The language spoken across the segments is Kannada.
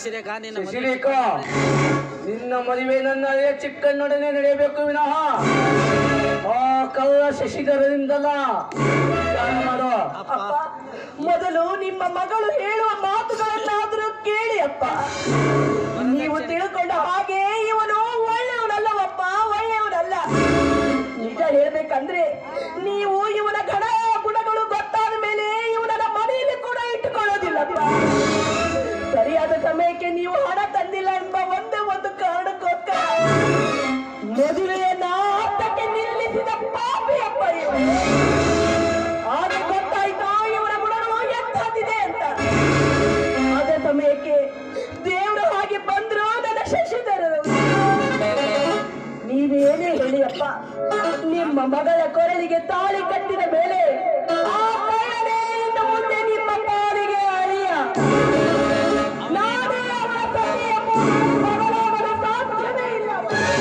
ಶಶಿರೇಖ ನಿನ್ನ ಮದುವೆ ಶಶಿರೇಖ ನಿನ್ನ ಮದುವೆ ನನ್ನ ಹಳೆಯ ಚಿಕ್ಕಣ್ಣೊಡನೆ ನಡೆಯಬೇಕು ವಿನಃ ಆ ಕಳ್ಳ ಶಶಿಧರದಿಂದಲ್ಲ ವಿಚಾರ ಮಾಡು ಅಪ್ಪ ಅಪ್ಪ ಮೊದಲು ನಿಮ್ಮ ಮಗಳು ಹೇಳುವ ಮಾತುಗಳನ್ನಾದರೂ ಕೇಳಿ ಅಪ್ಪ ನೀವು ತಿಳ್ಕೊಂಡ ಹಾಗೆ ಇವನು ಒಳ್ಳೆಯವನಲ್ಲವಪ್ಪ ಒಳ್ಳೆಯವನಲ್ಲ ನಿಜ ಹೇಳ್ಬೇಕಂದ್ರೆ ನೀವು ಇವನ ಗಣ ಗುಣಗಳು ಗೊತ್ತಾದ ಮೇಲೆ ಇವನನ್ನ ಮನೆಯಲ್ಲಿ ಕೂಡ ಇಟ್ಟುಕೊಳ್ಳೋದಿಲ್ಲಪ್ಪ ಸರಿಯಾದ ಸಮಯಕ್ಕೆ ನೀವು ಹಣ ತಂದಿಲ್ಲ ಎಂಬ ಒಂದೇ ಒಂದು ಕಾರಣಕ್ಕೋಸ್ಕರ ಮದುವೆಯನ್ನ ಅರ್ಥಕ್ಕೆ ನಿಲ್ಲಿಸಿದ ಪಾಪಿಯಪ್ಪ ಇವನು ಆಗ ಗೊತ್ತಾಯ್ತು ಇವರ ಗುಣಗಳು ಎಂಥದ್ದಿದೆ ಅಂತ ಅದೇ ಸಮಯಕ್ಕೆ ದೇವರು ಹಾಗೆ ಬಂದ್ರು ನನ್ನ ಶಶಿಧರರು ನೀವೇನೇ ಹೇಳಿಯಪ್ಪ ನಿಮ್ಮ ಮಗಳ ಕೊರಳಿಗೆ ತಾಳಿ ಕಟ್ಟಿದ ಮೇಲೆ ಆ ಕಳ್ಳನೇ ಇನ್ನು ಮುಂದೆ ನಿಮ್ಮ ಪಾಲಿಗೆ ಅಳಿಯ ನಾನೇ ಅವರ ಸತಿ ಎಂಬುದು ಮಗಳಾಗಲು ಸಾಧ್ಯವೇ ಇಲ್ಲ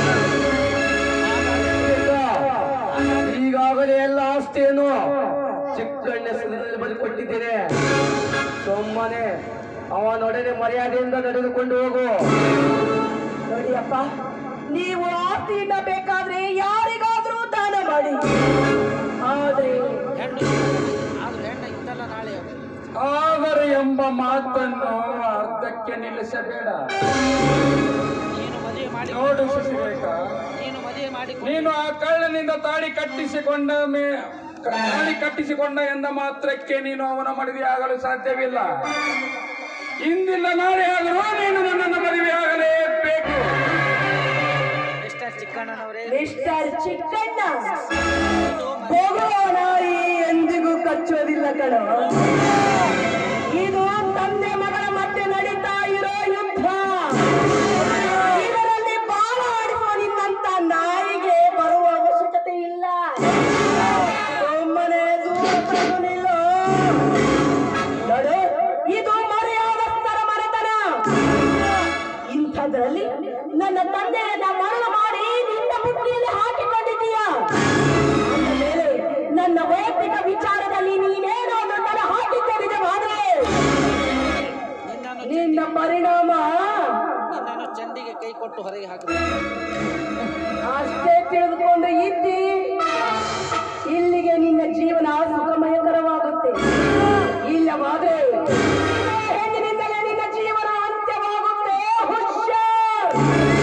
ಈಗಾಗಲೇ ಎಲ್ಲ ಆಸ್ತಿಯನ್ನು ಚಿಕ್ಕಣ್ಣ ಹೆಸರಿನಲ್ಲಿ ಬರೆದುಕೊಟ್ಟಿದ್ದೇನೆ ಸುಮ್ಮನೆ ಅವನೊಡನೆ ಮರ್ಯಾದೆಯಿಂದ ನಡೆದುಕೊಂಡು ಹೋಗು ನೋಡಿಯಪ್ಪ ನೀವು ಆಸ್ತಿಯಿಂದ ಬೇಕಾದ್ರೆ ಯಾರಿಗಾದ್ರೂ ದಾನ ಮಾಡಿ ಆದ್ರೆ ಹೆಣ್ಣು ಆದ್ರೆ ಹೆಣ್ಣ ಇತ್ತಲ್ಲ ನಾಳೆ ಆದರೆ ಎಂಬ ಮಾತನ್ನು ಅರ್ಧಕ್ಕೆ ನಿಲ್ಲಿಸಬೇಡ ನೀನು ಮದುವೆ ಮಾಡಿ ನೋಡು ಶಶಿರೇಖ ನೀನು ಮದುವೆ ಮಾಡಿ ನೀನು ಆ ಕಳ್ಳನಿಂದ ತಾಳಿ ಕಟ್ಟಿಸಿಕೊಂಡ ಮೇ ತಾಳಿ ಕಟ್ಟಿಸಿಕೊಂಡ ಎಂದ ಮಾತ್ರಕ್ಕೆ ನೀನು ಅವನ ಮದುವೆ ಆಗಲು ಸಾಧ್ಯವಿಲ್ಲ ಇಂದಿಲ್ಲ ನಾಳೆ ಆದರೂ ನೀನು ನನ್ನನ್ನು ಮದುವೆ ಆಗಲೇಬೇಕು ಮಿಸ್ಟರ್ ಚಿಕ್ಕಣ್ಣನವರೇ ಮಿಸ್ಟರ್ ಚಿಕ್ಕಣ್ಣ ಹೋಗುವ ನಾಯಿ ಎಂದಿಗೂ ಕಚ್ಚೋದಿಲ್ಲ ಕಣೋ ಇದು ತಂದೆ ಮಗಳ ಮಧ್ಯೆ ನಡೀತಾ ಇರೋ ಯುದ್ಧ ಇದರಲ್ಲಿ ಬಾಲ ಆಡಿಸುವ ನಿನ್ನಂತ ನಾಯಿಗೆ ಬರುವ ಅವಶ್ಯಕತೆ ಇಲ್ಲ ಸುಮ್ಮನೆ ದೂರ ಸರಿದು ನಿಲ್ಲು. ನೋಡು ಇದು ಮರ್ಯಾದಸ್ಥರ ಮನೆತನ ಇಂಥದ್ರಲ್ಲಿ ನನ್ನ ತಂದೆಯನ್ನ ಮರಣ ಮಾಡಿ ನಿನ್ನ ಬುಟ್ಟಿಯಲ್ಲಿ ಹಾಕಿಕೊಂಡಿದ್ದೀಯ ಅಂದ ಮೇಲೆ ನನ್ನ ವೈಯಕ್ತಿಕ ವಿಚಾರದಲ್ಲಿ ನೀನೇನಾದ್ರೂ ತಲೆ ಹಾಕಿದ್ದೆ ನಿಜವಾದ್ರೆ ನಿನ್ನನ್ನು ನಿನ್ನ ಪರಿಣಾಮ ನಿನ್ನನ್ನು ಚಂಡಿಗೆ ಕೈ ಕೊಟ್ಟು ಹೊರಗೆ ಹಾಕಬೇಕು ಅಷ್ಟೇ ತಿಳಿದುಕೊಂಡು ಇದ್ದಿ ಇಲ್ಲಿಗೆ ನಿನ್ನ ಜೀವನ ಸುಖಮಯಕರವಾಗುತ್ತೆ ಇಲ್ಲವಾದ್ರೆ ಇದೇ ಹೆಣ್ಣಿನಿಂದಲೇ ನಿನ್ನ ಜೀವನ ಅಂತ್ಯವಾಗುತ್ತೆ ಹುಷಾರ್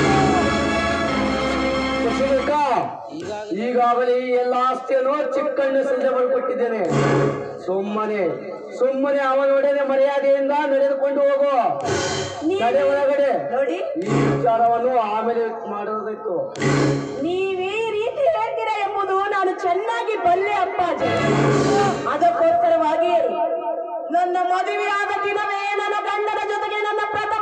ಶಶಿರೇಖ ಈಗಾಗ ಈಗಾಗಲೇ ಈ ಎಲ್ಲ ಆಸ್ತಿಯನ್ನು ಚಿಕ್ಕಣ್ಣ ಹೆಸರಿನಲ್ಲಿ ಬರೆದುಕೊಟ್ಟಿದ್ದೇನೆ ಸುಮ್ಮನೆ ಸುಮ್ಮನೆ ಅವನೊಡನೆ ಮರ್ಯಾದೆಯಿಂದ ನಡೆದುಕೊಂಡು ಹೋಗು ನೀ- ನಡೆ ಒಳಗಡೆ ನೋಡಿ ಈ ವಿಚಾರವನ್ನು ಆಮೇಲೆ ಮಾಡೋದಿತ್ತು ನೀವ್ ಈ ರೀತಿ ಹೇಳ್ತೀರಾ ಎಂಬುದು ನಾನು ಚೆನ್ನಾಗಿ ಬಲ್ಲೆ ಅಪ್ಪಾಜಿ ಅದಕ್ಕೋಸ್ಕರವಾಗಿ ನನ್ನ ಮದುವೆಯಾದ ದಿನವೇ ನನ್ನ ಗಂಡನ ಜೊತೆಗೆ ನನ್ನ ಪ್ರಥಮ